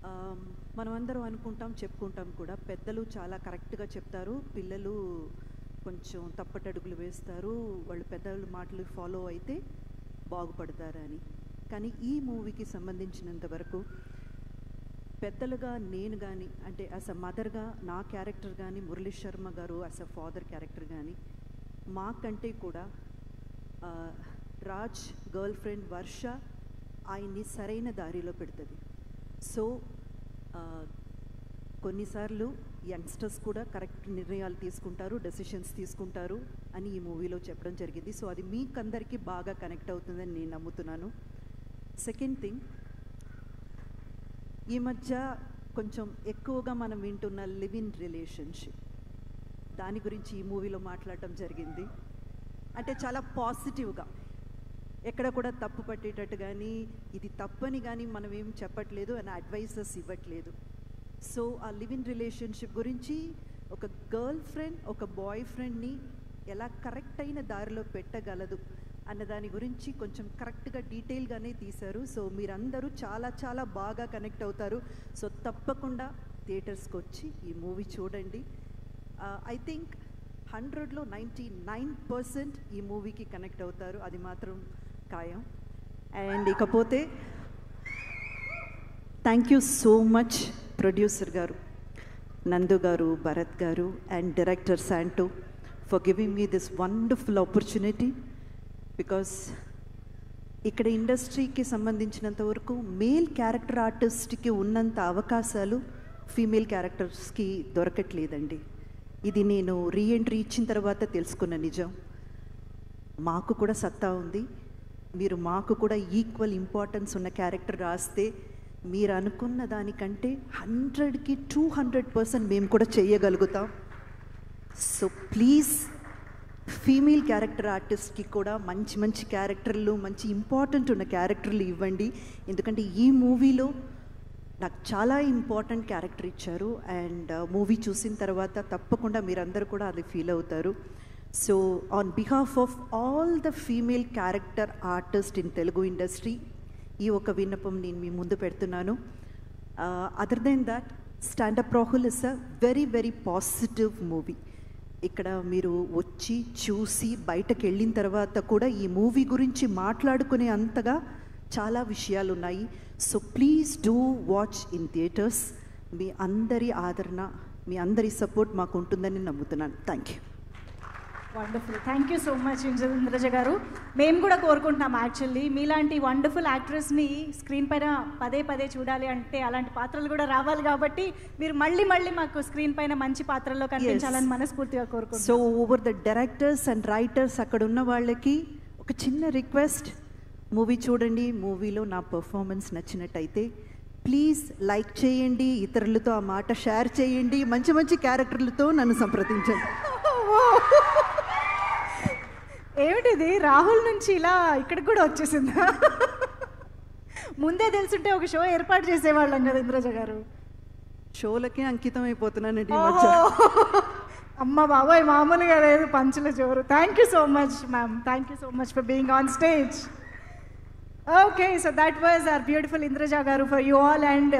ఆమ్, మనమందరం అనుకుంటాం చెప్పుకుంటాం కూడా పెద్దలు చాలా కరెక్ట్గా చెప్తారు పిల్లలు కొంచెం తప్పటడుగులు వేస్తారు వాళ్ళు పెద్దల మాటలు ఫాలో అయితే బాగుపడతారని కానీ ఈ మూవీకి సంబంధించినంత వరకు పెద్దలుగా నేను కానీ అంటే యాజ్ అ మదర్గా నా క్యారెక్టర్ కానీ మురళీ శర్మ గారు యాజ్ అ ఫాదర్ క్యారెక్టర్ కానీ మాకంటే కూడా ఆ, రాజ్ గర్ల్ ఫ్రెండ్ వర్ష ఆయన్ని సరైన దారిలో పెడుతుంది సో ఆ, కొన్నిసార్లు యంగ్స్టర్స్ కూడా కరెక్ట్ నిర్ణయాలు తీసుకుంటారు డెసిషన్స్ తీసుకుంటారు అని ఈ మూవీలో చెప్పడం జరిగింది సో అది మీకందరికీ బాగా కనెక్ట్ అవుతుందని నేను నమ్ముతున్నాను సెకండ్ థింగ్ ఈ మధ్య కొంచెం ఎక్కువగా మనం వింటున్న లివ్ ఇన్ రిలేషన్షిప్ దాని గురించి ఈ మూవీలో మాట్లాడటం జరిగింది అంటే చాలా పాజిటివ్గా ఎక్కడ కూడా తప్పు పట్టేటట్టు కానీ ఇది తప్పని కానీ మనం ఏం చెప్పట్లేదు అని అడ్వైసెస్ ఇవ్వట్లేదు సో ఆ లివ్ ఇన్ రిలేషన్షిప్ గురించి ఒక గర్ల్ ఫ్రెండ్ ఒక బాయ్ ఫ్రెండ్ని ఎలా కరెక్ట్ అయిన దారిలో పెట్టగలదు అన్న దాని గురించి కొంచెం కరెక్ట్గా డీటెయిల్గానే తీశారు సో మీరందరూ చాలా చాలా బాగా కనెక్ట్ అవుతారు సో తప్పకుండా థియేటర్స్కి వచ్చి ఈ మూవీ చూడండి ఐ థింక్ హండ్రెడ్లో నైంటీ నైన్ పర్సెంట్ ఈ మూవీకి కనెక్ట్ అవుతారు అది మాత్రం ఖాయం అండ్ ఇకపోతే thank you so much producer garu Nandu garu Bharat garu and director Santo for giving me this wonderful opportunity because ఇక్కడ ఇండస్ట్రీకి సంబంధించినంత వరకు మేల్ క్యారెక్టర్ ఆర్టిస్ట్కి ఉన్నంత అవకాశాలు ఫీమేల్ క్యారెక్టర్స్కి దొరకట్లేదండి ఇది నేను రీఎంట్రీ ఇచ్చిన తర్వాత తెలుసుకున్న నిజం మాకు కూడా సత్తా ఉంది మీరు మాకు కూడా ఈక్వల్ ఇంపార్టెన్స్ ఉన్న క్యారెక్టర్ రాస్తే మీరు అనుకున్న దానికంటే హండ్రెడ్కి టూ హండ్రెడ్ పర్సెంట్ మేము కూడా చేయగలుగుతాం సో ప్లీజ్ ఫీమేల్ క్యారెక్టర్ ఆర్టిస్ట్కి కూడా మంచి మంచి క్యారెక్టర్లు మంచి ఇంపార్టెంట్ ఉన్న క్యారెక్టర్లు ఇవ్వండి ఎందుకంటే ఈ మూవీలో నాకు చాలా ఇంపార్టెంట్ క్యారెక్టర్ ఇచ్చారు అండ్ మూవీ చూసిన తర్వాత తప్పకుండా మీరందరూ కూడా అది ఫీల్ అవుతారు so on behalf of all the female character artist in Telugu industry ఈ ఒక విన్నపం నేను మీ ముందు పెడుతున్నాను other than that stand up Rahul is a very very positive movie ఇక్కడ మీరు వచ్చి చూసి బయటకు వెళ్ళిన తర్వాత కూడా ఈ మూవీ గురించి మాట్లాడుకునే అంతగా చాలా విషయాలు ఉన్నాయి so please do watch in theatres మీ అందరి ఆదరణ మీ అందరి సపోర్ట్ మాకు ఉంటుందని నమ్ముతున్నాను thank you wonderful thank you so much Indraja garu మేము కూడా కోరుకుంటున్నాం యాక్చువల్లీ మీలాంటి వండర్ఫుల్ యాక్ట్రెస్ని స్క్రీన్ పైన పదే పదే చూడాలి అంటే అలాంటి పాత్రలు కూడా రావాలి కాబట్టి మీరు మళ్ళీ మళ్ళీ మాకు స్క్రీన్ పైన మంచి పాత్రల్లో కనిపించాలని మనస్ఫూర్తిగా కోరుకుంటున్నాం so over the directors and writers అక్కడ ఉన్న వాళ్ళకి ఒక చిన్న రిక్వెస్ట్ మూవీ చూడండి మూవీలో నా పర్ఫార్మెన్స్ నచ్చినట్టయితే ప్లీజ్ లైక్ చేయండి ఇతరులతో ఆ మాట షేర్ చేయండి మంచి మంచి క్యారెక్టర్లతో నన్ను సంప్రదించండి ఏమిటిది రాహుల్ నుంచి ఇలా ఇక్కడికి కూడా వచ్చేసిందా ముందే తెలుసుంటే ఒక షో ఏర్పాటు చేసేవాళ్ళం కదా ఇంద్రజ గారు షోలకి అంకితం అయిపోతున్నానండి ఈ మధ్య అమ్మ బాబాయ్ మామూలుగా లేదు పంచుల జోరు thank you so much ma'am thank you so much for being on stage okay so that was our beautiful Indraja garu for you all and